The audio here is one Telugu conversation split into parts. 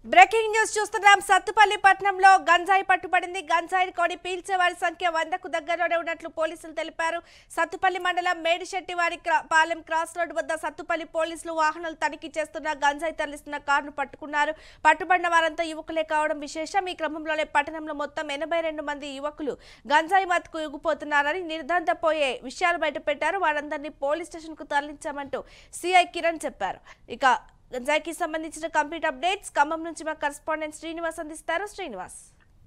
బ్రేకింగ్ న్యూస్ చూస్తున్నాం సత్తుపల్లి పట్టణంలో గంజాయి పట్టుబడింది గంజాయి కొని పీల్చే వారి సంఖ్య వందకు దగ్గరలోనే ఉన్నట్లు పోలీసులు తెలిపారు సత్తుపల్లి మండలం మేడిశెట్టి వారి క్రా- పాలెం క్రాస్ రోడ్ వద్ద సత్తుపల్లి పోలీసులు వాహనాలు తనిఖీ చేస్తున్న గంజాయి తరలిస్తున్న కారును పట్టుకున్నారు పట్టుబడిన వారంతా యువకులే కావడం విశేషం ఈ క్రమంలోనే పట్టణంలో మొత్తం ఎనభై రెండు మంది యువకులు గంజాయి మత్తుకు ఎగిపోతున్నారని నిర్ధాంతపోయే విషయాలు బయటపెట్టారు వారందరినీ పోలీస్ స్టేషన్ కు తరలించామంటూ సిఐ కిరణ్ చెప్పారు ఇక గంజాయికి సంబంధించిన కంప్లీట్ అప్డేట్స్ ఖమ్మం నుంచి మా కరెస్పాండెంట్ శ్రీనివాస్ అందిస్తారు శ్రీనివాస్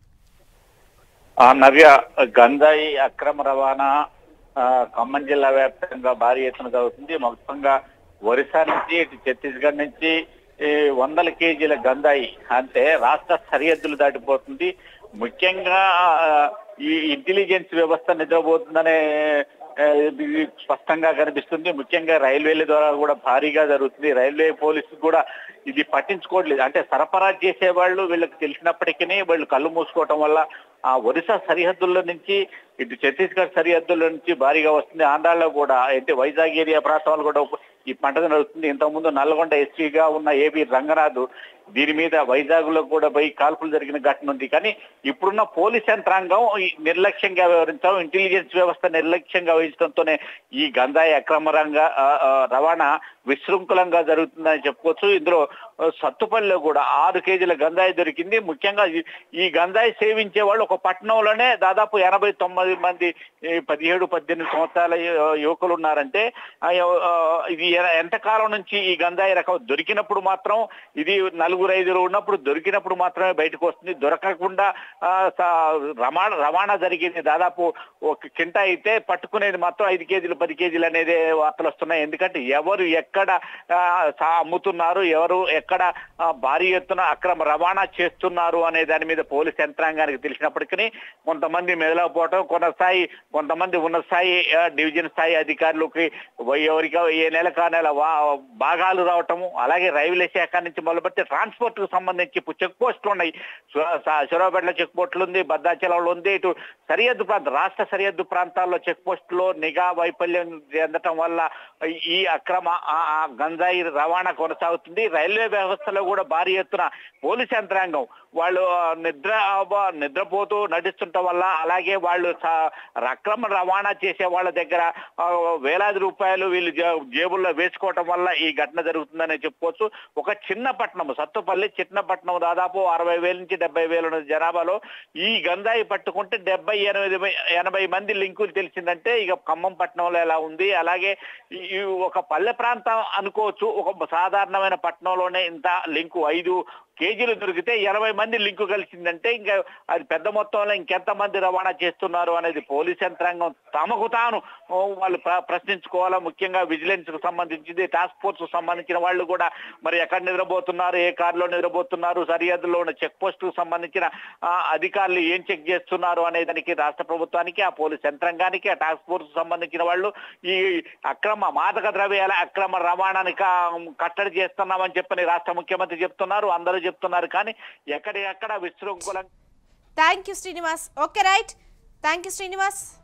ఆ నవ్య గంజాయి అక్రమ రవాణా ఆ, ఖమ్మం జిల్లా వ్యాప్తంగా భారీ ఎత్తున జరుగుతుంది మొత్తంగా ఒరిస్సా నుంచి ఇటు ఛత్తీస్గఢ్ నుంచి ఈ వందల కేజీల గంజాయి అంటే రాష్ట్ర సరిహద్దులు దాటిపోతుంది ముఖ్యంగా ఆ, ఈ ఇంటెలిజెన్స్ వ్యవస్థ నిద్రపోతుందనే ఆ, ఇది స్పష్టంగా కనిపిస్తుంది ముఖ్యంగా రైల్వేల ద్వారా కూడా భారీగా జరుగుతుంది రైల్వే పోలీసు కూడా ఇది పట్టించుకోవట్లేదు అంటే సరఫరా చేసే వాళ్ళు వీళ్ళకి తెలిసినప్పటికీ వీళ్ళు కళ్ళు మూసుకోవటం వల్ల ఆ ఒరిస్సా సరిహద్దుల నుంచి ఇటు ఛత్తీస్గఢ్ సరిహద్దుల నుంచి భారీగా వస్తుంది ఆంధ్రాలో కూడా అయితే వైజాగ్ ఏరియా ప్రాంతాలు కూడా ఈ పంట నడుస్తుంది ఇంతకుముందు నల్గొండ ఎస్పీగా ఉన్న ఏబి రంగనాథ్ దీని మీద వైజాగ్ లో కూడా పోయి కాల్పులు జరిగిన ఘటన ఉంది కానీ ఇప్పుడున్న పోలీస్ యంత్రాంగం ఈ నిర్లక్ష్యంగా వ్యవహరించడం ఇంటెలిజెన్స్ వ్యవస్థ నిర్లక్ష్యంగా వహించడంతోనే ఈ గంజాయి అక్రమ రంగ ఆ, ఆ, రవాణా విశృంఖలంగా జరుగుతుందని చెప్పుకోవచ్చు ఇందులో ఆ, సత్తుపల్లిలో కూడా ఆరు కేజీల గంజాయి దొరికింది ముఖ్యంగా ఈ- ఈ గంజాయి సేవించే వాళ్ళు ఒక పట్టణంలోనే దాదాపు ఎనభై తొమ్మిది మంది ఈ పదిహేడు పద్దెనిమిది సంవత్సరాల యు- యువకులు ఉన్నారంటే ఆ, ఎవ- ఆ, ఇది ఎ- ఎంతకాలం నుంచి ఈ గంజాయి రకం దొరికినప్పుడు మాత్రం ఇది నలుగురు ఐదుగురు ఉన్నప్పుడు దొరికినప్పుడు మాత్రమే బయటకు వస్తుంది దొరకకుండా ఆ, స- రవాణా రవాణా జరిగింది దాదాపు ఒక కింట అయితే పట్టుకునేది మాత్రం ఐదు కేజీలు పది కేజీలు అనేది వార్తలు వస్తున్నాయి ఎందుకంటే ఎవరు ఎక్కడ ఆ, సా- అమ్ముతున్నారు ఎవరు ఎక్కడ ఆ, భారీ ఎత్తున అక్రమ రవాణా చేస్తున్నారు అనే దాని మీద పోలీస్ యంత్రాంగానికి తెలిసినప్పటికీ కొంతమంది మెదలకపోవటం కొంత స్థాయి కొంతమంది ఉన్న స్థాయి ఆ, డివిజన్ స్థాయి అధికారులకి వై- ఎవరికి ఏ నెల కా నెల వా- భాగాలు రావటము అలాగే రైల్వే శాఖ నుంచి మొదలుపెట్టి ట్రాన్స్పోర్ట్ కు సంబంధించి ఇప్పుడు చెక్ పోస్టులు ఉన్నాయి శివరాపేటలో చెక్ పోస్టులు ఉంది భద్రాచలంలో ఉంది ఇటు సరిహద్దు ప్రాంతం రాష్ట్ర సరిహద్దు ప్రాంతాల్లో చెక్ పోస్టులో నిఘా వైఫల్యం చెందటం వల్ల ఈ అక్రమ ఆ- ఆ గంజాయి రవాణా కొనసాగుతుంది రైల్వే వ్యవస్థలో కూడా భారీ ఎత్తున పోలీస్ యంత్రాంగం వాళ్ళు ఆ, నిద్ర ఆ, నిద్రపోతూ నడుస్తుండటం వల్ల అలాగే వాళ్ళు స- అక్రమ రవాణా చేసే వాళ్ళ దగ్గర ఆ, వేలాది రూపాయలు వీళ్ళు జే- జేబుల్లో వేసుకోవటం వల్ల ఈ ఘటన జరుగుతుందని చెప్పుకోవచ్చు ఒక చిన్న పట్టణం సత్తుపల్లి చిన్న పట్టణం దాదాపు అరవై వేల నుంచి డెబ్బై వేల ఉన్న జనాభాలో ఈ గంజాయి పట్టుకుంటే డెబ్బై ఎనభై మై- ఎనభై మంది లింకులు తెలిసిందంటే ఇక ఖమ్మం పట్టణంలో ఎలా ఉంది అలాగే ఈ ఈ ఒక పల్లె ప్రాంతం అనుకోవచ్చు ఒక సాధారణమైన పట్టణంలోనే ఇంత లింకు ఐదు కేజీలు దొరికితే ఎనభై మంది లింకు కలిసిందంటే ఇంకా అది పెద్ద మొత్తంలో ఇంకెంత మంది రవాణా చేస్తున్నారు అనేది పోలీస్ యంత్రాంగం తమకు తాను ఓ, వాళ్ళు ప్ర- ప్రశ్నించుకోవాలా ముఖ్యంగా విజిలెన్స్ కు సంబంధించింది టాస్క్ ఫోర్స్ కు సంబంధించిన వాళ్ళు కూడా మరి ఎక్కడ నిద్రపోతున్నారు ఏ కారులో నిద్రపోతున్నారు సరిహద్దులో ఉన్న చెక్ పోస్ట్ కు సంబంధించిన ఆ, అధికారులు ఏం చెక్ చేస్తున్నారు అనే దానికి రాష్ట్ర ప్రభుత్వానికి ఆ పోలీస్ యంత్రాంగానికి ఆ టాస్క్ ఫోర్స్ కు సంబంధించిన వాళ్ళు ఈ అక్రమ మాదక ద్రవ్యాల అక్రమ రవాణాని క- కట్టడి చేస్తున్నామని చెప్పని రాష్ట్ర ముఖ్యమంత్రి చెప్తున్నారు అందరూ చెప్తున్నారు కానీ ఎక్కడికక్కడ విశృంఖలంగా thank you Srinivas okay right thank you Srinivas